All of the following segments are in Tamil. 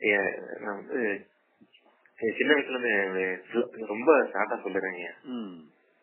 ஏ- நான் வந்து ஏ, சின்ன வயசுல இருந்து எனக்கு ரொம்ப ஷார்ட்டா சொல்லுறேங்க ம்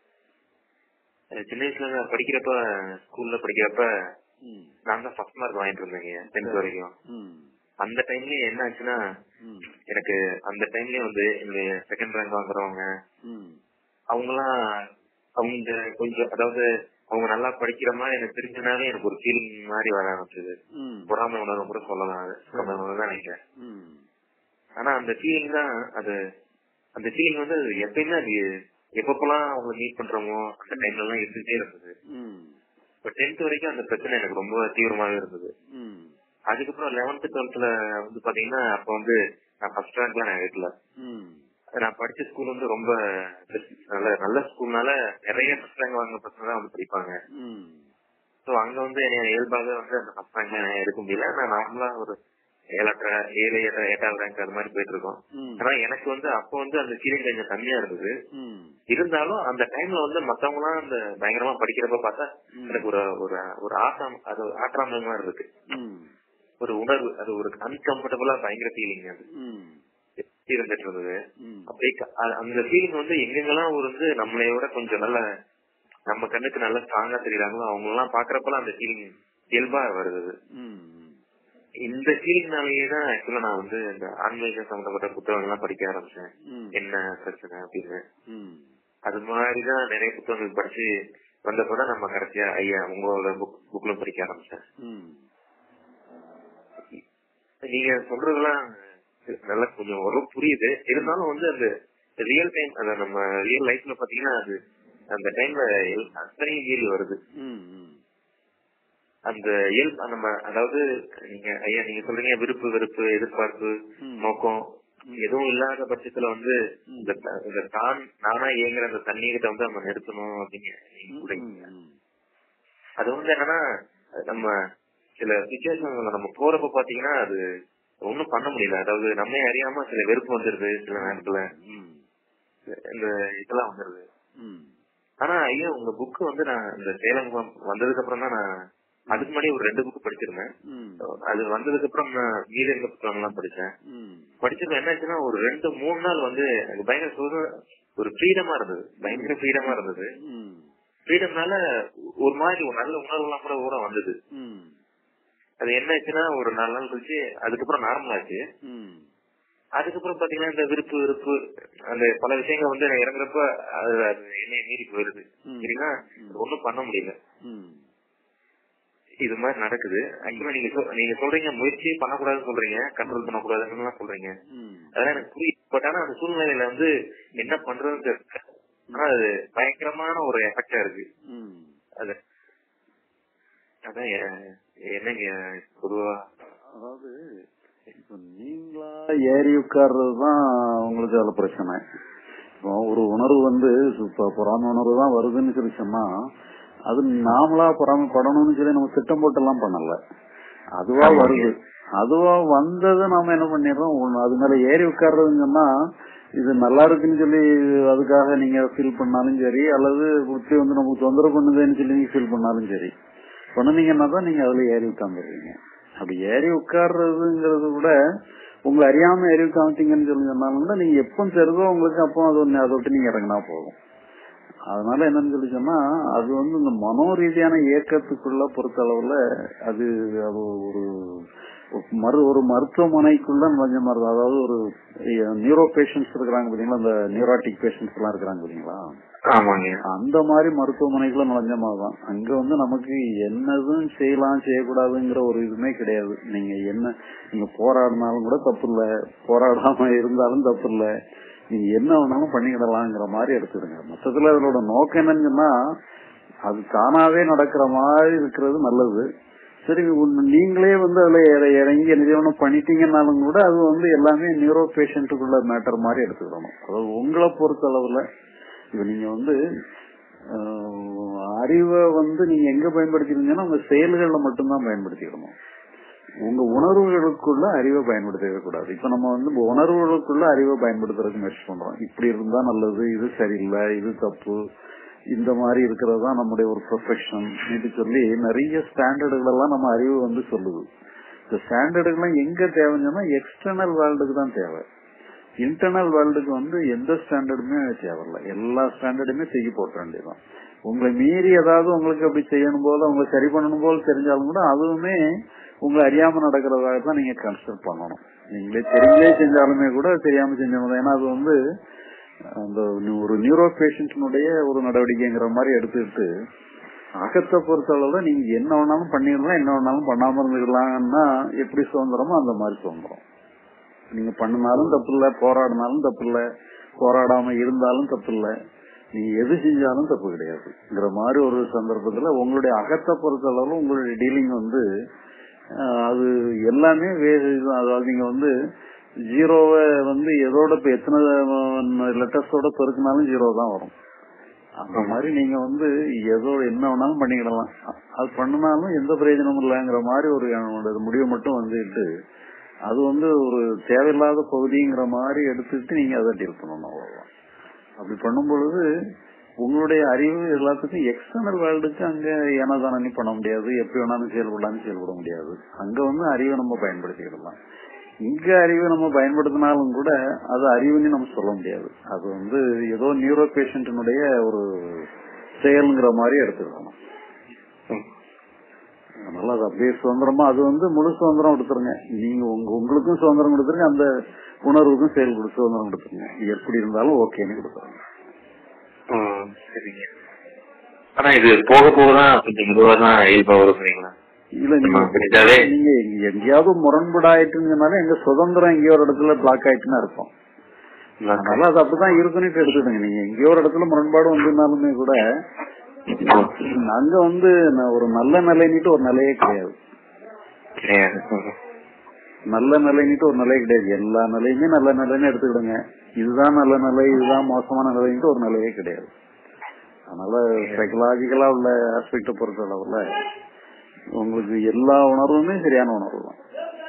சின்ன வயசுல இருந்து படிக்கிறப்ப ஸ்கூல்ல படிக்கிறப்ப ம் நான் தான் ஃபர்ஸ்ட் மார்க் வாங்கிட்டு இருந்தேங்க டென்த் வரைக்கும் ம் அந்த டைம்லயே என்ன ஆச்சுன்னா ம் எனக்கு அந்த டைம்லயே வந்து இந்த செகண்ட் ரேங்க் வாங்குறவங்க ம் அவங்கலாம் அவங்க கொஞ்சம் அதாவது அவங்க நல்லா படிக்கிற மாதிரி எனக்கு தெரிஞ்சனாலே எனக்கு ஒரு ஃபீலிங் மாதிரி வர ஆரம்பிச்சது ம் பொறாமை உணர்வு கூட சொல்லலாம் அது பொறாமை உணர்வு தான் நினைக்கிறேன் ம் ஆனா அந்த ஃபீலிங் தான் அது அந்த ஃபீலிங் வந்து அது எப்பயுமே அது எப்பப்பெல்லாம் அவங்க மீட் பண்றோமோ அந்த டைம்ல எல்லாம் இருந்துட்டே இருந்தது ம் இப்ப டென்த் வரைக்கும் அந்த பிரச்சனை எனக்கு ரொம்ப தீவிரமாவே இருந்தது ம் அதுக்கப்புறம் லெவன்த் டுவெல்த்ல வந்து பாத்தீங்கன்னா அப்ப வந்து நான் ஃபர்ஸ்ட் ரேங்க்லாம் நான் எடுக்கல ம் நான் படிச்ச ஸ்கூல் வந்து ரொம்ப நல்ல நல்ல ஸ்கூல்னால நிறைய ஃபர்ஸ்ட் ரேங்க் வாங்கின பசங்க தான் வந்து படிப்பாங்க ம் சோ அங்க வந்து என்னைய இயல்பாக வந்து அந்த ஃபர்ஸ்ட் ரேங்க் எடுக்க முடியல நான் நார்மலா ஒரு ஏழாட்ட ஏழு எட்ட எட்டாவது ரேங்க் அது மாதிரி போயிட்டு இருக்கோம் ம் ஆனா எனக்கு வந்து அப்போ வந்து அந்த ஃபீலிங் கொஞ்சம் கம்மியா இருந்தது ம் இருந்தாலும் அந்த டைம்ல வந்து மத்தவங்க எல்லாம் அந்த பயங்கரமா படிக்கிறப்ப பார்த்தா ம். எனக்கு ஒரு ஒரு ஒரு ஆட்டம் அது ஒரு ஆற்றாமல் மாதிரி இருக்கு ம் ஒரு உணர்வு அது ஒரு அன்கம்ஃபர்டபுளா பயங்கர ஃபீலிங் அது ம் இருந்துட்டு இருந்தது ம் அப்படியே க- அ- அந்த ஃபீலிங் வந்து எங்கெங்கெல்லாம் ஒரு வந்து நம்மளைய விட கொஞ்சம் நல்ல நம்ம கண்ணுக்கு நல்ல ஸ்ட்ராங்கா தெரியுறாங்களோ அவங்க எல்லாம் பாக்குறப்பெல்லாம் அந்த ஃபீலிங் இயல்பா வருது ம் இந்த ஃபீலிங்னாலேயே தான் ஆக்சுவலா நான் வந்து இந்த ஆன்மீக சம்பந்தப்பட்ட புத்தகங்கள் எல்லாம் படிக்க ஆரம்பிச்சேன் ம் என்ன பிரச்சனை அப்படின்னு ம் அது மாதிரிதான் நிறைய புத்தகங்கள் படிச்சு வந்தப்பதான் நம்ம கடைசியா ஐயா உங்களோட புக் புக்ல படிக்க ஆரம்பிச்சேன் ம் நீங்க சொல்றதெல்லாம் நல்லா கொஞ்சம் ஓரளவு புரியுது இருந்தாலும் வந்து அந்த ரியல் டைம் அந்த நம்ம ரியல் லைஃப்ல பாத்தீங்கன்னா அது அந்த டைம்ல அத்தனையும் மீறி வருது ம் ம் அந்த இயல் நம்ம அதாவது நீங்க ஐயா நீங்க சொல்றீங்க விருப்பு வெறுப்பு எதிர்பார்ப்பு ம். நோக்கம் எதுவும் இல்லாத பட்சத்துல வந்து இந்த த- இந்த தான் நானா இயங்குற அந்த தண்ணீர்கிட்ட வந்து நம்ம நிறுத்தணும் அப்படின்னு நீங்க சொல்றீங்க ம் அது வந்து என்னன்னா அது நம்ம சில சுச்சுவேஷன்ல நம்ம போறப்ப பாத்தீங்கன்னா அது ஒண்ணும் பண்ண முடியல அதாவது நம்ம அறியாம சில வெறுப்பு வந்துருது சில நேரத்துல ம் இந்த இதெல்லாம் வந்துருது ம் ஆனா ஐயா உங்க புக் வந்து நான் இந்த சேலம் வந்ததுக்கு அப்புறம் தான் நான் அதுக்கு முன்னாடி ஒரு ரெண்டு புக் படிச்சிருந்தேன் ம் அது வந்ததுக்கு அப்புறம் நான் மீதி இருந்த புத்தகம் எல்லாம் படிச்சேன் ம் படிச்சது என்னாச்சுன்னா ஒரு ரெண்டு மூணு நாள் வந்து எனக்கு பயங்கர சுதந்திர- ஒரு ஃப்ரீடமா இருந்தது பயங்கர ஃப்ரீடமா இருந்தது ம் ஃப்ரீடம்னால ஒரு மாதிரி ஒரு நல்ல உணர்வு எல்லாம் கூட கூட வந்தது ம் அது என்ன ஆச்சுன்னா ஒரு நாலு நாள் கழிச்சு அதுக்கப்புறம் நார்மல் ஆச்சு ம் அதுக்கப்புறம் பாத்தீங்கன்னா இந்த விருப்பு வெறுப்பு அந்த பல விஷயங்கள் வந்து எனக்கு இறங்குறப்ப அது அது என்னைய மீறி போயிருது ம். சரிங்களா ஒன்னும் பண்ண முடியல ம் இது மாதிரி நடக்குது ஆக்சுவலா நீங்க சொல்- நீங்க சொல்றீங்க முயற்சி பண்ணக்கூடாதுன்னு சொல்றீங்க கண்ட்ரோல் பண்ணக்கூடாதுன்னு எல்லாம் சொல்றீங்க ம் அதெல்லாம் எனக்கு புரியுது பட் ஆனா அந்த சூழ்நிலையில வந்து என்ன பண்றதுன்னு தெரியல ஆனா அது பயங்கரமான ஒரு எஃபெக்டா இருக்கு ம் அது அதான் எ- என்னங்க பொதுவா அதாவது இப்ப நீங்களா ஏறி உட்கார்றது தான் உங்களுக்கு அதுல பிரச்சனை இப்போ ஒரு உணர்வு வந்து இப்ப பொறாமை உணர்வு தான் வருதுன்னு சொல்லி சொன்னா அது நாமளா பொறாமைப்படணும்னு சொல்லி நம்ம திட்டம் போட்டு எல்லாம் பண்ணல அதுவா ஆமாங்க. வருது அதுவா வந்ததை நாம என்ன பண்ணிடுறோம் ஒண்ணு அது மேல ஏறி உட்கார்றதுன்னு சொன்னா இது நல்லா இருக்குன்னு சொல்லி அதுக்காக நீங்க ஃபீல் பண்ணாலும் சரி அல்லது புத்தி வந்து நமக்கு தொந்தரவு பண்ணுதுன்னு சொல்லி நீங்க ஃபீல் பண்ணாலும் சரி பண்ணுனீங்கன்னா தான் நீங்க அதுல ஏறி உட்கார்ந்துருவீங்க அப்படி ஏறி உட்கார்றதுங்கிறது கூட உங்களை அறியாம ஏறி உட்காந்துட்டீங்கன்னு சொல்லி சொன்னாலும் கூட நீங்க எப்போ தெரிதோ உங்களுக்கு அப்போ அது ஒண்ணு அதை விட்டு நீங்க இறங்கினா போதும் அதனால என்னன்னு சொல்லி சொன்னா அது வந்து இந்த மனோ ரீதியான இயக்கத்துக்குள்ள பொறுத்த அளவுல அது அது ஒரு ஒரு மரு ஒரு மருத்துவமனைக்குள்ள நுழைஞ்ச மாதிரி தான். அதாவது ஒரு நியூரோ பேஷண்ட்ஸ் இருக்கிறாங்க பாத்தீங்களா இந்த நியூராட்டிக் பேஷண்ட்ஸ் எல்லாம் இருக்கிறாங்க பாத்தீங்களா ஆமாங்க அந்த மாதிரி மருத்துவமனைக்குள்ள நுழைஞ்ச மாதிரிதான் அங்க வந்து நமக்கு என்னதும் செய்யலாம் செய்யக்கூடாதுங்கிற ஒரு இதுவுமே கிடையாது நீங்க என்ன நீங்க போராடினாலும் கூட தப்பு இல்ல போராடாம இருந்தாலும் தப்பு இல்ல நீங்க என்ன வேணாலும் பண்ணிக்கிடலாங்கிற மாதிரி எடுத்துடுங்க மொத்தத்துல அதோட நோக்கம் என்னன்னு சொன்னா அது தானாவே நடக்கிற மாதிரி இருக்கிறது நல்லது சரி உன் நீங்களே வந்து அதுல இற- இறங்கி என்ன ஒண்ணு பண்ணிட்டீங்கன்னாலும் கூட அது வந்து எல்லாமே நியூரோ பேஷண்ட்டுக்குள்ள மேட்டர் மாதிரி எடுத்துக்கணும் அதாவது உங்களை பொறுத்த அளவுல இப்ப நீங்க வந்து ஆஹ், அறிவை வந்து நீங்க எங்க பயன்படுத்திருந்தீங்கன்னா உங்க செயல்கள்ல மட்டும்தான் பயன்படுத்திக்கணும் உங்க உணர்வுகளுக்குள்ள அறிவை பயன்படுத்தவே கூடாது இப்ப நம்ம வந்து இந்த உணர்வுகளுக்குள்ள அறிவை பயன்படுத்துறதுக்கு முயற்சி பண்றோம் இப்படி இருந்தா நல்லது இது சரியில்லை இது தப்பு இந்த மாதிரி இருக்கிறது தான் நம்முடைய ஒரு ப்ரொஃபஷன் இது சொல்லி நிறைய ஸ்டாண்டர்டுகள் எல்லாம் நம்ம அறிவு வந்து சொல்லுது இந்த ஸ்டாண்டர்டுக்கெல்லாம் எங்க தேவைன்னா எக்ஸ்டர்னல் வேர்ல்டுக்கு தான் தேவை இன்டர்னல் வேர்ல்டுக்கு வந்து எந்த ஸ்டாண்டர்டுமே தேவையில்ல எல்லா ஸ்டாண்டர்டுமே தூக்கி போட்ட வேண்டியதுதான் உங்களை மீறி ஏதாவது உங்களுக்கு அப்படி செய்யணும் போல உங்களை சரி பண்ணணும் போல தெரிஞ்சாலும் கூட அதுவுமே உங்களை அறியாம நடக்கிறதாக தான் நீங்க கன்சிடர் பண்ணணும் நீங்களே தெரிஞ்சே செஞ்சாலுமே கூட தெரியாம செஞ்சவங்க ஏன்னா அது வந்து அந்த ஒரு நியூரோ பேஷண்ட்னுடைய ஒரு நடவடிக்கைங்கிற மாதிரி எடுத்துக்கிட்டு அகத்தை பொறுத்தளவுல நீங்க என்ன வேணாலும் பண்ணிடலாம் என்ன வேணாலும் பண்ணாம இருந்துக்கலாம்னா எப்படி சுதந்திரமோ அந்த மாதிரி சுதந்திரம் நீங்க பண்ணினாலும் தப்பு இல்ல போராடினாலும் தப்பு இல்ல போராடாம இருந்தாலும் தப்பு இல்ல நீங்க எது செஞ்சாலும் தப்பு கிடையாதுங்கிற மாதிரி ஒரு சந்தர்ப்பத்துல உங்களுடைய அகத்தை பொறுத்தளவுல உங்களுடைய டீலிங் வந்து அது எல்லாமே அதாவது நீங்க வந்து ஜீரோவை வந்து எதோட இப்ப எத்தனை லெட்டர்ஸோட பெருக்கினாலும் ஜீரோ தான் வரும் அந்த மாதிரி நீங்க வந்து ஏதோ என்ன வேணாலும் பண்ணிக்கிடலாம் அது பண்ணினாலும் எந்த பிரயோஜனமும் இல்லைங்கிற மாதிரி ஒரு முடிவு மட்டும் வந்துட்டு அது வந்து ஒரு தேவையில்லாத பகுதிங்கிற மாதிரி எடுத்துட்டு நீங்க அதை டீல் பண்ணணும் அவ்வளவுதான் அப்படி பண்ணும் பொழுது உங்களுடைய அறிவு எல்லாத்துக்கும் எக்ஸ்டர்னல் வேர்ல்டுக்கு அங்க ஏனதானி பண்ண முடியாது எப்படி வேணாலும் செயல்படலாம்னு செயல்பட முடியாது அங்க வந்து அறிவை நம்ம பயன்படுத்திக்கிடலாம் இங்க அறிவை நம்ம பயன்படுத்தினாலும் கூட அது அறிவுன்னு நம்ம சொல்ல முடியாது அது வந்து ஏதோ நியூரோ பேஷண்டினுடைய ஒரு செயல்ங்கிற மாதிரி எடுத்துக்கணும் அதனால அது அப்படியே சுதந்திரமா அது வந்து முழு சுதந்திரம் கொடுத்துருங்க நீங்க உங்க உங்களுக்கும் சுதந்திரம் கொடுத்துருங்க அந்த உணர்வுக்கும் செயல் கொடு சுதந்திரம் கொடுத்துருங்க எப்படி இருந்தாலும் ஓகேன்னு கொடுத்துருங்க சரிங்க ஆனா இது போக போக தான் கொஞ்சம் மெதுவா தான் இயல்பா வரும் சரிங்களா இல்ல நீங்க நீங்க எங்கேயாவது முரண்பாடாயிட்டுனால எங்க சுதந்திரம் எங்கேயோ ஒரு இடத்துல பிளாக் ஆயிட்டுன்னு இருக்கும் அதனால அது அப்படிதான் இருக்குன்னு எடுத்துடுங்க நீங்க எங்கேயோ ஒரு இடத்துல முரண்பாடு வந்திருந்தாலுமே கூட அங்க வந்து ஒரு நல்ல நிலைன்னுட்டு ஒரு நிலையே கிடையாது நல்ல நிலைன்னுட்டு ஒரு நிலை கிடையாது எல்லா நிலையுமே நல்ல நிலைன்னு எடுத்துக்கிடுங்க இதுதான் நல்ல நிலை இதுதான் மோசமான நிலைன்ட்டு ஒரு நிலையே கிடையாது அதனால சைக்கலாஜிக்கலா உள்ள ஆஸ்பெக்ட பொறுத்த அளவுல உங்களுக்கு எல்லா உணர்வுமே சரியான உணர்வு தான்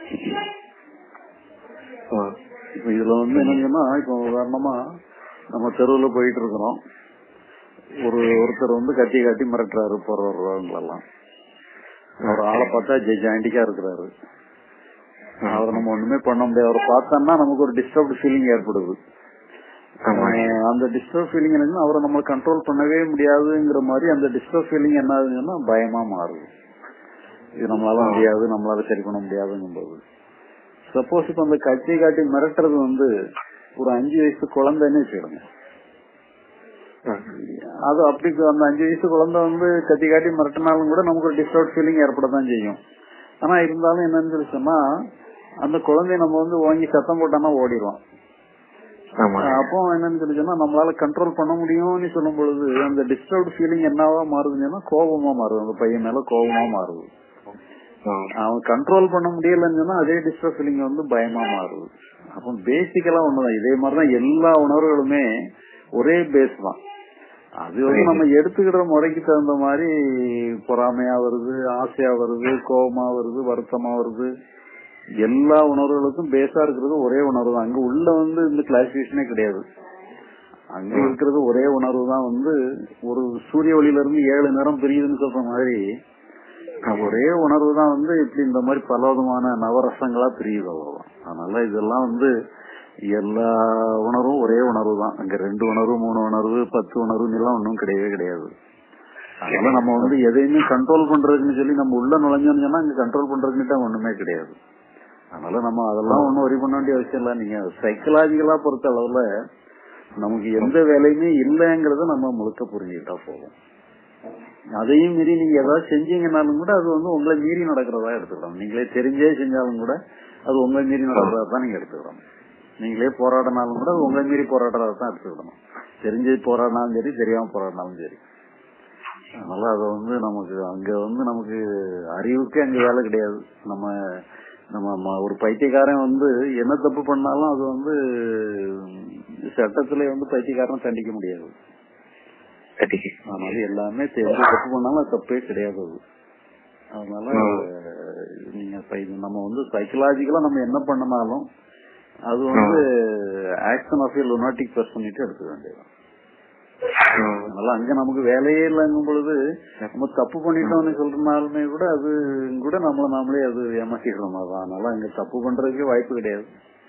இப்ப இதுல வந்து என்னங்கன்னா இப்ப உதாரணமா நம்ம தெருவுல போயிட்டு இருக்கிறோம் ஒரு ஒருத்தர் வந்து கத்தி காட்டி மிரட்டுறாரு போறவங்களெல்லாம் ஒரு ஆளை பார்த்தா ஜாயிண்டிக்கா இருக்கிறாரு அவரை நம்ம ஒண்ணுமே பண்ண முடியாது அவரை பார்த்தோம்னா நமக்கு ஒரு டிஸ்டர்ப்டு ஃபீலிங் ஏற்படுது அந்த டிஸ்டர்ப் ஃபீலிங் என்னன்னா அவரை நம்ம கண்ட்ரோல் பண்ணவே முடியாதுங்கிற மாதிரி அந்த டிஸ்டர்ப் ஃபீலிங் என்ன ஆகுதுன்னா பயமா மாறுது இது நம்மளால முடியாது நம்மளால சரி பண்ண முடியாதுங்கும் போது சப்போஸ் இப்ப அந்த கட்சி காட்டி மிரட்டுறது வந்து ஒரு அஞ்சு வயசு குழந்தைன்னு வச்சுக்கோங்க அது அப்படி அந்த அஞ்சு வயசு குழந்தை வந்து கத்தி காட்டி மிரட்டினாலும் கூட நமக்கு ஒரு டிஸ்டர்ப் ஃபீலிங் ஏற்படத்தான் செய்யும் ஆனா இருந்தாலும் என்னன்னு சொல்லி சொன்னா அந்த குழந்தைய நம்ம வந்து வாங்கி சத்தம் போட்டானா ஓடிடுவான் அப்போ என்னன்னு சொல்லி சொன்னா நம்மளால கண்ட்ரோல் பண்ண முடியும்னு சொல்லும் பொழுது அந்த டிஸ்டர்ப் ஃபீலிங் என்னவா மாறுதுன்னா கோபமா மாறுது அந்த பையன் மேல கோபமா மாறுது அவன் கண்ட்ரோல் பண்ண முடியலன்னு சொன்னா அதே டிஸ்டர்ப் ஃபீலிங் வந்து பயமா மாறுது அப்போ பேசிக்கலா ஒண்ணுதான் இதே மாதிரிதான் எல்லா உணர்வுகளுமே ஒரே பேஸ் தான் அது வந்து நம்ம எடுத்துக்கிற முறைக்கு தகுந்த மாதிரி பொறாமையா வருது ஆசையா வருது கோபமா வருது வருத்தமா வருது எல்லா உணர்வுகளுக்கும் பேஸா இருக்கிறது ஒரே உணர்வு தான் அங்க உள்ள வந்து இந்த கிளாசிபிகேஷனே கிடையாது அங்க இருக்கிறது ஒரே உணர்வு தான் வந்து ஒரு சூரிய ஒளியில இருந்து ஏழு நேரம் பிரியுதுன்னு சொல்ற மாதிரி ஒரே உணர்வு தான் வந்து இப்படி இந்த மாதிரி பல விதமான நவரசங்களா பிரியுது அவ்வளவுதான் அதனால இதெல்லாம் வந்து எல்லா உணர்வும் ஒரே உணர்வு தான் அங்க ரெண்டு உணர்வு மூணு உணர்வு பத்து உணர்வு எல்லாம் ஒன்றும் கிடையவே கிடையாது அதனால நம்ம வந்து எதையுமே கண்ட்ரோல் பண்றதுன்னு சொல்லி நம்ம உள்ள நுழைஞ்சோம்னு சொன்னா அங்க கண்ட்ரோல் பண்றதுக்கிட்ட ஒண்ணுமே கிடையாது அதனால நம்ம அதெல்லாம் ஒண்ணும் ஒரி பண்ண வேண்டிய அவசியம் இல்லை நீங்க சைக்கலாஜிக்கலா பொறுத்த அளவுல நமக்கு எந்த வேலையுமே இல்லைங்கிறத நம்ம முழுக்க புரிஞ்சுக்கிட்டா போதும் அதையும் மீறி நீங்க ஏதாவது செஞ்சீங்கன்னாலும் கூட அது வந்து உங்களை மீறி நடக்கிறதா எடுத்துக்கலாம் நீங்களே தெரிஞ்சே செஞ்சாலும் கூட அது உங்களை மீறி நடக்கிறதா தான் நீங்க எடுத்துக்கலாம் நீங்களே போராடினாலும் கூட அது உங்களை மீறி போராடுறதா தான் எடுத்துக்கணும் தெரிஞ்சு போராடினாலும் சரி தெரியாம போராடினாலும் சரி அதனால அது வந்து நமக்கு அங்க வந்து நமக்கு அறிவுக்கு அங்க வேலை கிடையாது நம்ம நம்ம ஒரு பைத்தியக்காரன் வந்து என்ன தப்பு பண்ணாலும் அது வந்து சட்டத்துல வந்து பைத்தியக்காரன் தண்டிக்க முடியாது அதனால எல்லாமே தெரிஞ்சு தப்பு பண்ணாலும் தப்பே கிடையாது அது அதனால நீங்க நம்ம வந்து சைக்கலாஜிக்கலா நம்ம என்ன பண்ணனாலும் அது வந்து ஆக்ஷன் ஆஃப் லுனாட்டிக் பர்சனிட்டு எடுத்துக்க வேண்டியது அதனால அங்க நமக்கு வேலையே இல்லைங்கும் பொழுது நம்ம தப்பு பண்ணிட்டோம்னு சொல்றதுனாலுமே கூட அது கூட நம்மள நாமளே அது ஏமாத்திடுறோம் அதான் அதனால அங்க தப்பு பண்றதுக்கே வாய்ப்பு கிடையாது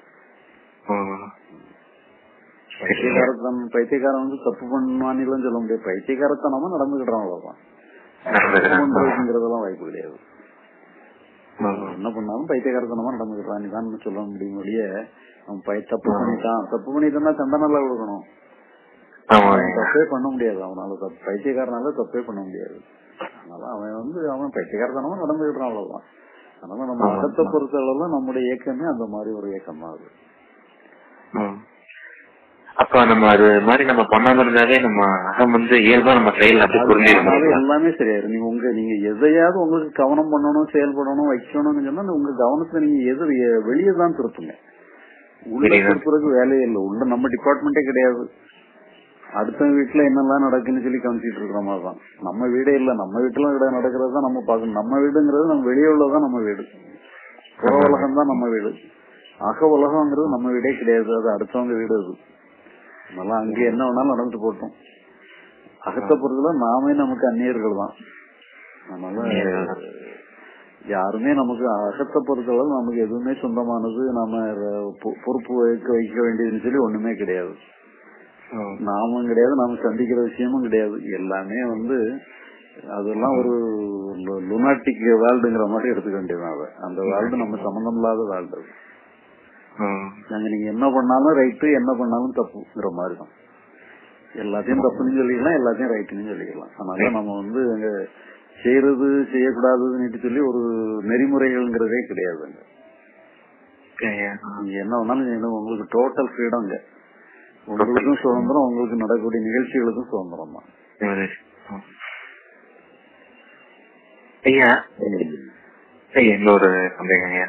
பைத்தியக்காரத்தனம் பைத்தியக்காரன் வந்து தப்பு பண்ணுவானிலும் சொல்ல முடியாது பைத்தியக்காரத்தனமா நடந்துக்கிட்டோம் அவ்வளவுதான் தப்பு பண்றதுங்கிறதெல்லாம் வாய்ப்பு கிடையாது என்ன பண்ணாலும் பைத்தியக்காரத்தனமா நடந்துக்கிறான் தான் சொல்ல முடியும் ஒழிய அவன் பை தப்பு பண்ணிட்டான் தப்பு பண்ணிட்டான்னா தண்டனை கொடுக்கணும் தப்பே பண்ண முடியாது அவனால தப்பு பைத்தியக்காரனால தப்பே பண்ண முடியாது அதனால அவன் வந்து அவன் பைத்தியக்காரத்தனமா நடந்துக்கிட்டான் அவ்வளவுதான் அதனால நம்ம அகத்தை பொறுத்த அளவுல நம்முடைய இயக்கமே அந்த மாதிரி ஒரு இயக்கம் தான் அது அப்ப நம்ம அது மாதிரி நம்ம பண்ணாம இருந்தாலே நம்ம அகம் வந்து இயல்பா நம்ம செயல் அப்படி புரிஞ்சிருக்கோம் எல்லாமே சரியாயிரு நீங்க உங்க நீங்க எதையாவது உங்களுக்கு கவனம் பண்ணணும் செயல்படணும் வைக்கணும்னு சொன்னா உங்க கவனத்தை நீங்க எது வெளியே தான் திருப்புங்க உள்ள திருப்புறதுக்கு வேலையே இல்லை உள்ள நம்ம டிபார்ட்மெண்டே கிடையாது அடுத்த வீட்டுல என்னெல்லாம் நடக்குன்னு சொல்லி கவனிச்சிட்டு இருக்கிற மாதிரி தான் நம்ம வீடே இல்ல நம்ம வீட்டுல நடக்கிறது தான் நம்ம பார்க்கணும் நம்ம வீடுங்கிறது நம்ம வெளியே உள்ளதான் நம்ம வீடு புற உலகம் தான் நம்ம வீடு அக உலகம்ங்கிறது நம்ம வீடே கிடையாது அது அடுத்தவங்க வீடு அது அதனால அங்க என்ன வேணாலும் நடந்துட்டு போட்டோம் அகத்தை பொறுத்தல நாமே நமக்கு அந்நியர்கள் தான் அதனால யாருமே நமக்கு அகத்தை பொறுத்தளவு நமக்கு எதுவுமே சொந்தமானது நாம பொறுப்பு வைக்க வைக்க வேண்டியதுன்னு சொல்லி ஒண்ணுமே கிடையாது நாமும் கிடையாது நாம சந்திக்கிற விஷயமும் கிடையாது எல்லாமே வந்து அதெல்லாம் ஒரு லுனாட்டிக் வேர்ல்டுங்கிற மாதிரி எடுத்துக்க வேண்டியதான் அதை அந்த வேர்ல்டு நம்ம சம்பந்தம் இல்லாத வேர்ல்டு நாங்க நீங்க என்ன பண்ணாலும் ரைட்டு என்ன பண்ணாலும் தப்புங்கிற மாதிரி தான் எல்லாத்தையும் தப்புன்னு சொல்லிக்கலாம் எல்லாத்தையும் ரைட்டுன்னு சொல்லிக்கலாம் அதனால நம்ம வந்து அங்க செய்யறது செய்யக்கூடாதுன்னு சொல்லி ஒரு நெறிமுறைகள்ங்கிறதே கிடையாது நீங்க என்ன வேணாலும் உங்களுக்கு டோட்டல் ஃப்ரீடம்ங்க உங்களுக்கும் சுதந்திரம் உங்களுக்கு நடக்கக்கூடிய நிகழ்ச்சிகளுக்கும் சுதந்திரம் தான் ஐயா ஐயா இன்னொரு சந்தேகம் ஐயா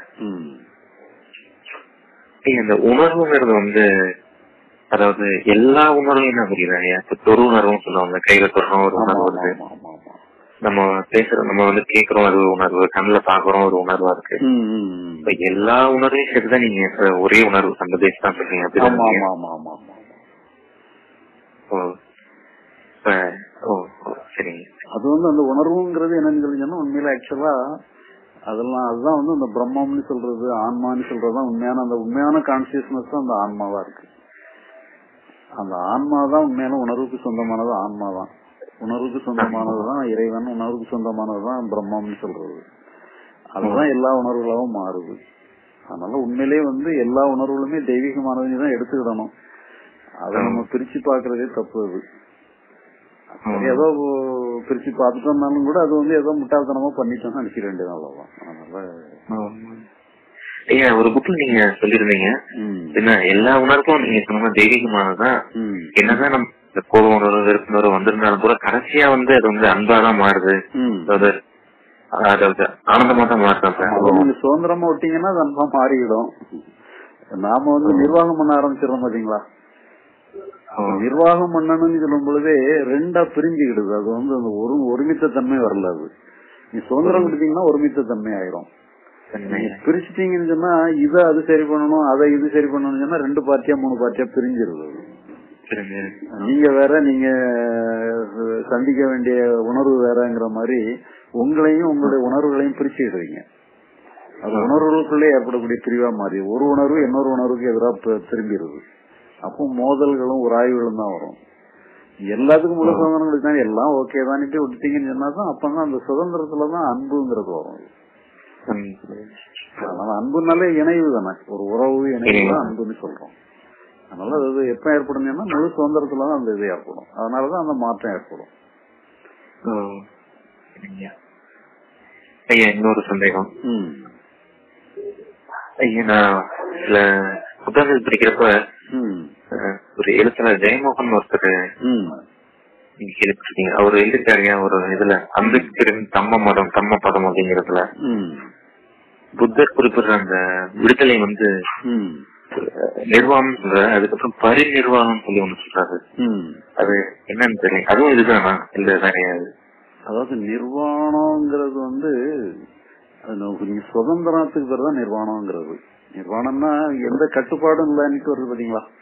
இந்த உணர்வுங்கிறது வந்து அதாவது எல்லா உணர்வையும் நான் புரியுறேன் இப்ப தொரு உணர்வும் சொல்லுவாங்க கையில தொடரும் ஒரு உணர்வு வருது நம்ம பேசுறோம் நம்ம வந்து கேக்குறோம் அது உணர்வு கண்ணுல பாக்குறோம் ஒரு உணர்வா இருக்கு இப்ப எல்லா உணர்வையும் சேர்த்துதான் நீங்க இப்ப ஒரே உணர்வு அந்த பேஸ் தான் சொல்றீங்க அது வந்து அந்த உணர்வுங்கிறது என்னன்னு சொல்லி உண்மையில ஆக்சுவலா அதெல்லாம் அதுதான் வந்து அந்த பிரம்மம்னு சொல்றது ஆன்மான்னு சொல்றதுதான் உண்மையான அந்த உண்மையான கான்சியஸ்னஸ் தான் அந்த ஆன்மாவா இருக்கு அந்த ஆன்மா தான் உண்மையான உணர்வுக்கு சொந்தமானது ஆன்மா தான் உணர்வுக்கு சொந்தமானதுதான் இறைவன் உணர்வுக்கு சொந்தமானதுதான் பிரம்மம்னு சொல்றது அதுதான் எல்லா உணர்வுகளாவும் மாறுது அதனால உண்மையிலேயே வந்து எல்லா உணர்வுகளுமே தெய்வீகமானதுன்னு தான் எடுத்துக்கிடணும் அதை நம்ம பிரிச்சு பாக்குறதே தப்பு அது ஏதோ பிரிச்சு பார்த்துட்டோம்னாலும் கூட அது வந்து ஏதோ முட்டாள்தனமா பண்ணிட்டோம்னு நினைக்க வேண்டியது அவ்வளவுதான் அதனால ஐயா ஒரு புக்ல நீங்க சொல்லிருந்தீங்க என்ன எல்லா உணர்வும் நீங்க சொன்ன தெய்வீகமானதான் என்னதான் நம்ம இந்த கோப உணர்வு வெறுப்பு உணர்வு வந்திருந்தாலும் கூட கடைசியா வந்து அது வந்து அன்பாதான் மாறுது அதாவது அதாவது ஆனந்தமா தான் மாறுது நீங்க சுதந்திரமா விட்டீங்கன்னா அது அன்பா மாறிவிடும் நாம வந்து நிர்வாகம் பண்ண ஆரம்பிச்சிடறோம் பாத்தீங்களா நிர்வாகம் பண்ணணும்னு சொல்லும் பொழுதே ரெண்டா பிரிஞ்சுக்கிடுது அது வந்து அந்த ஒரு ஒருமித்த தன்மை வரல அது நீ சுதந்திரம் கொடுத்தீங்கன்னா ஒருமித்த தன்மை ஆயிரும் பிரிச்சுட்டீங்கன்னு சொன்னா இத அது சரி பண்ணணும் அதை இது சரி பண்ணணும்னு சொன்னா ரெண்டு பார்ட்டியா மூணு பார்ட்டியா பிரிஞ்சிருது நீங்க வேற நீங்க சந்திக்க வேண்டிய உணர்வு வேறங்கிற மாதிரி உங்களையும் உங்களுடைய உணர்வுகளையும் பிரிச்சுக்கிடுவீங்க அது உணர்வுகளுக்குள்ளே ஏற்படக்கூடிய பிரிவா மாறி ஒரு உணர்வு இன்னொரு உணர்வுக்கு எதிராக திரும்பிடுது அப்போ மோதல்களும் உராய்வுகளும் தான் வரும் எல்லாத்துக்கும் முழு சுதந்திரம் கொடுத்தா எல்லாம் ஓகே தானிட்டு விட்டுட்டீங்கன்னு சொன்னா தான் அப்பதான் அந்த சுதந்திரத்துலதான் அன்புங்கிறது வரும் அதனால அன்புனாலே இணைவு தானே ஒரு உறவு இணைவு தான் அன்புன்னு சொல்றோம் அதனால அது எப்ப ஏற்படுங்கன்னா முழு சுதந்திரத்துலதான் அந்த இது ஏற்படும் அதனாலதான் அந்த மாற்றம் ஏற்படும் ஐயா இன்னொரு சந்தேகம் ஐயா நான் சில புத்தகங்கள் படிக்கிறப்ப ஒரு எழுத்தாளர் ஜெயமோகன் ஒருத்தர் நீங்க கேள்விப்பட்டிருக்கீங்க அவர் எழுதிருக்காருங்க ஒரு இதுல அம்பேத்கரின் தம்ம மதம் தம்ம பதம் அப்படிங்கறதுல புத்தர் குறிப்பிடுற அந்த விடுதலை வந்து நிர்வாகம் சொல்ற அதுக்கப்புறம் பரிநிர்வாகம் சொல்லி ஒண்ணு சொல்றாரு அது என்னன்னு தெரியும் அதுவும் இதுதானா இல்ல வேறையாது அதாவது நிர்வாணம்ங்கிறது வந்து நீங்க சுதந்திரத்துக்கு பேர் தான் நிர்வாணம்ங்கிறது நிர்வாணம்னா எந்த கட்டுப்பாடும் இல்லைன்னு வருது பாத்தீங்களா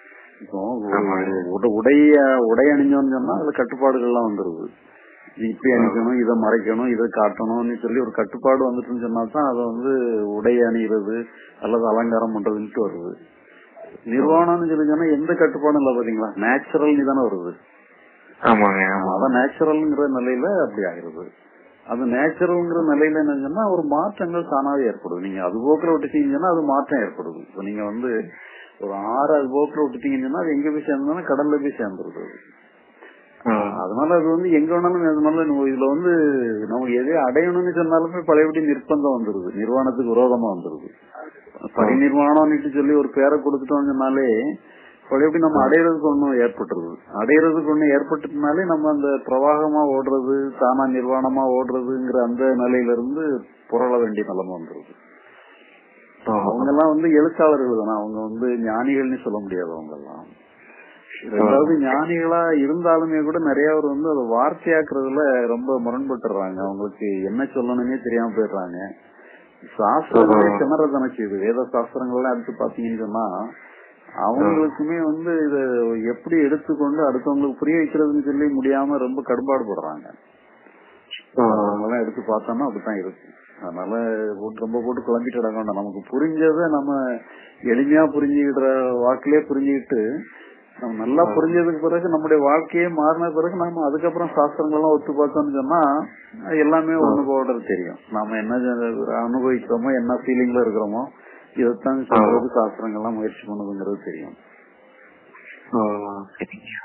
இப்போ ஒரு உட- உடைய உடை அணிஞ்சோம்னு சொன்னா அதுல கட்டுப்பாடுகள்லாம் வந்துருது இது இப்படி அணிக்கணும் இதை மறைக்கணும் இதை காட்டணும்னு சொல்லி ஒரு கட்டுப்பாடு வந்துட்டுன்னு சொன்னா தான் அதை வந்து உடை அணிகிறது அல்லது அலங்காரம் பண்றதுன்ட்டு வருது நிர்வாணம்னு சொல்லி சொன்னா எந்த கட்டுப்பாடும் இல்ல பாத்தீங்களா நேச்சுரல் தானே வருது ஆமாங்க ஆமா அதான் நேச்சுரல்ங்கிற நிலையில அப்படி ஆகிறது அது நேச்சுரல்ங்கிற நிலையில என்னங்கன்னா ஒரு மாற்றங்கள் தானாவே ஏற்படுது நீங்க அது போக்குல விட்டுட்டீங்கன்னா அது மாற்றம் ஏற்படுது இப்ப நீங்க வந்து ஒரு ஆறு அது போக்குல விட்டுட்டீங்கன்னா அது எங்க போய் சேர்ந்தாலும் கடல்ல போய் சேர்ந்துருது அது. ஆ. அதனால அது வந்து எங்க வேணாலும் அதனால நம்ம இதுல வந்து நம்ம எதை அடையணும்னு சொன்னாலுமே பழையபடி நிர்பந்தம் வந்துருது நிர்வாணத்துக்கு விரோதமா வந்துருது பரிநிர்வாணம்னு சொல்லி ஒரு பேரை கொடுத்துட்டோம்னு சொன்னாலே பழையபடி நம்ம அடையிறதுக்கு ஒண்ணும் ஏற்பட்டுருது அடையிறதுக்கு ஒண்ணு ஏற்பட்டுனாலே நம்ம அந்த பிரவாகமா ஓடுறது தானா நிர்வாணமா ஓடுறதுங்கிற அந்த நிலையில இருந்து புரள வேண்டிய நிலைமை வந்துருது அவங்க எல்லாம் வந்து எழுத்தாளர்கள் தானே அவங்க வந்து ஞானிகள்னு சொல்ல முடியாது அவங்க எல்லாம் ரெண்டாவது ஞானிகளா இருந்தாலுமே கூட நிறைய பேர் வந்து அதை வார்த்தையாக்குறதுல ரொம்ப முரண்பட்டுறாங்க அவங்களுக்கு என்ன சொல்லணும்னே தெரியாம போயிடுறாங்க சாஸ்திரங்களே திணறதானே செய்யுது வேத சாஸ்திரங்கள்லாம் எடுத்து பாத்தீங்கன்னு சொன்னா அவங்களுக்குமே வந்து இத எப்படி எடுத்துக்கொண்டு அடுத்தவங்களுக்கு புரிய வைக்கிறதுன்னு சொல்லி முடியாம ரொம்ப கடுபாடு படுறாங்க அவங்கெல்லாம் எடுத்து பார்த்தோம்னா அப்படித்தான் இருக்கு அதனால போட்டு ரொம்ப போட்டு குழம்பிட்டு கிடக்க வேண்டாம் நமக்கு புரிஞ்சதை நம்ம எளிமையா புரிஞ்சுக்கிற வாக்கிலே புரிஞ்சுக்கிட்டு நம்ம நல்லா புரிஞ்சதுக்கு பிறகு நம்முடைய வாழ்க்கையே மாறின பிறகு நம்ம அதுக்கப்புறம் சாஸ்திரங்கள் எல்லாம் ஒத்து பார்த்தோம்னு சொன்னா அது எல்லாமே ஒண்ணு போடுறது தெரியும் நாம என்ன அனுபவிக்கிறோமோ என்ன ஃபீலிங்ல இருக்கிறோமோ இதைத்தான் சொல்றது சாஸ்திரங்கள்லாம் முயற்சி பண்ணுதுங்கிறது தெரியும் ஓ சரிங்க